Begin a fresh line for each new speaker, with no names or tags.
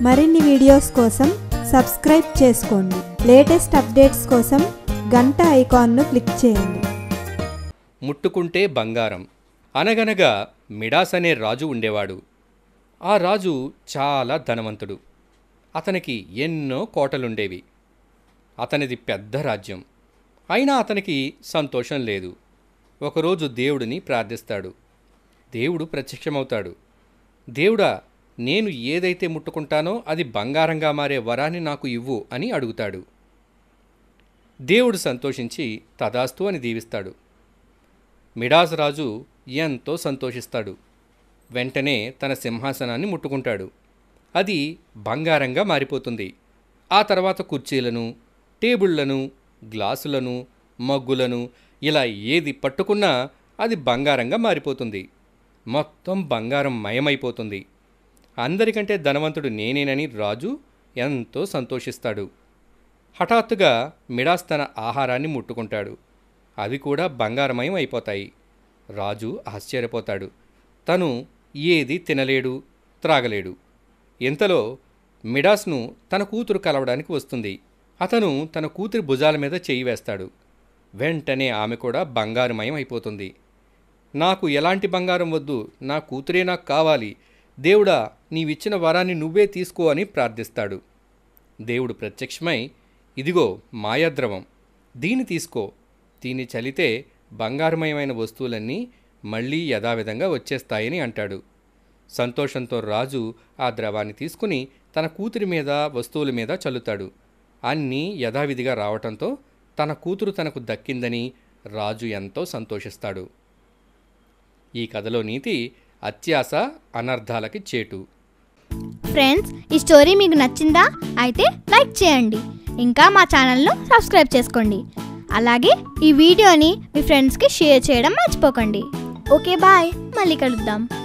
మరిన్ని వీడియోస్ కోసం సబ్స్క్రైబ్ చేసుకోండి లేటెస్ట్ అప్డేట్స్ కోసం గంట ఐకాన్ను క్లిక్ చేయండి
ముట్టుకుంటే బంగారం అనగనగా మిడాస్ అనే రాజు ఉండేవాడు ఆ రాజు చాలా ధనవంతుడు అతనికి ఎన్నో కోటలుండేవి అతనిది పెద్ద రాజ్యం అయినా అతనికి సంతోషం లేదు ఒకరోజు దేవుడిని ప్రార్థిస్తాడు దేవుడు ప్రత్యక్షమవుతాడు దేవుడా నేను ఏదైతే ముట్టుకుంటానో అది బంగారంగా మారే వరాన్ని నాకు ఇవ్వు అని అడుగుతాడు దేవుడు సంతోషించి తదాస్తు అని దీవిస్తాడు మిడాస్ రాజు ఎంతో సంతోషిస్తాడు వెంటనే తన సింహాసనాన్ని ముట్టుకుంటాడు అది బంగారంగా మారిపోతుంది ఆ తర్వాత కుర్చీలను టేబుళ్లను గ్లాసులను మగ్గులను ఇలా ఏది పట్టుకున్నా అది బంగారంగా మారిపోతుంది మొత్తం బంగారం మయమైపోతుంది అందరికంటే ధనవంతుడు నేనేనని రాజు ఎంతో సంతోషిస్తాడు హఠాత్తుగా మిడాస్ తన ఆహారాన్ని ముట్టుకుంటాడు అవి కూడా బంగారమయం అయిపోతాయి రాజు ఆశ్చర్యపోతాడు తను ఏది తినలేడు త్రాగలేడు ఇంతలో మిడాస్ను తన కూతురు కలవడానికి వస్తుంది అతను తన కూతురి భుజాల మీద చేయి వేస్తాడు వెంటనే ఆమె కూడా బంగారమయం అయిపోతుంది నాకు ఎలాంటి బంగారం వద్దు నా కూతురే నాకు కావాలి దేవుడా నీవిచ్చిన వరాన్ని నువ్వే తీసుకో అని ప్రార్థిస్తాడు దేవుడు ప్రత్యక్షమై ఇదిగో మాయాద్రవం దీన్ని తీసుకో దీన్ని చలితే బంగారమయమైన వస్తువులన్నీ మళ్ళీ యథావిధంగా వచ్చేస్తాయని అంటాడు సంతోషంతో రాజు ఆ ద్రవాన్ని తీసుకుని తన కూతురి మీద వస్తువుల మీద చల్లుతాడు అన్నీ యథావిధిగా రావటంతో తన కూతురు తనకు దక్కిందని రాజు ఎంతో సంతోషిస్తాడు ఈ కథలో నీతి అత్యాస అనర్థాలకి చేటు
ఫ్రెండ్స్ ఈ స్టోరీ మీకు నచ్చిందా అయితే లైక్ చేయండి ఇంకా మా ఛానల్ను సబ్స్క్రైబ్ చేసుకోండి అలాగే ఈ వీడియోని మీ ఫ్రెండ్స్కి షేర్ చేయడం మర్చిపోకండి ఓకే బాయ్ మళ్ళీ కలుద్దాం